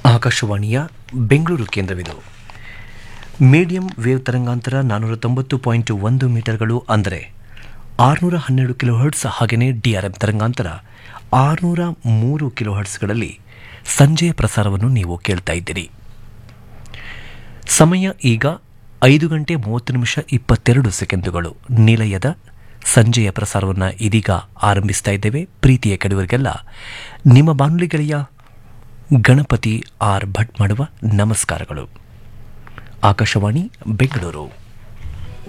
ಆಕಾಶವಾಣಿಯ Bengaluru ಕೇಂದ್ರವಿದು medium wave ತರಂಗಾಂತರ ನಾನ್ನೂರ ತೊಂಬತ್ತು ಪಾಯಿಂಟ್ ಒಂದು ಮೀಟರ್ಗಳು ಅಂದರೆ ಆರುನೂರ ಹನ್ನೆರಡು ಕಿಲೋ ಹರ್ಟ್ಸ್ ಹಾಗೆಯೇ ಡಿ ಆರ್ ಎಂ ತರಂಗಾಂತರ ಆರುನೂರ ಮೂರು ಕಿಲೋ ಹರ್ಟ್ಸ್ಗಳಲ್ಲಿ ಸಂಜೆಯ ಪ್ರಸಾರವನ್ನು ನೀವು ಕೇಳ್ತಾ ಇದ್ದೀರಿ ಸಮಯ ಈಗ ಐದು ಗಂಟೆ ಮೂವತ್ತು ನಿಮಿಷ ಇಪ್ಪತ್ತೆರಡು ಸೆಕೆಂಡುಗಳು ನಿಲಯದ ಸಂಜೆಯ ಪ್ರಸಾರವನ್ನು ಇದೀಗ ಆರಂಭಿಸ್ತಾ ಇದ್ದೇವೆ ಪ್ರೀತಿಯ ಕೆಡುವರಿಗೆಲ್ಲ ನಿಮ್ಮ ಬಾನುಲಿ ಗೆಳೆಯ ಗಣಪತಿ ಆರ್ ಭಟ್ ಮಾಡುವ ನಮಸ್ಕಾರಗಳು ಆಕಾಶವಾಣಿ ಬೆಂಗಳೂರು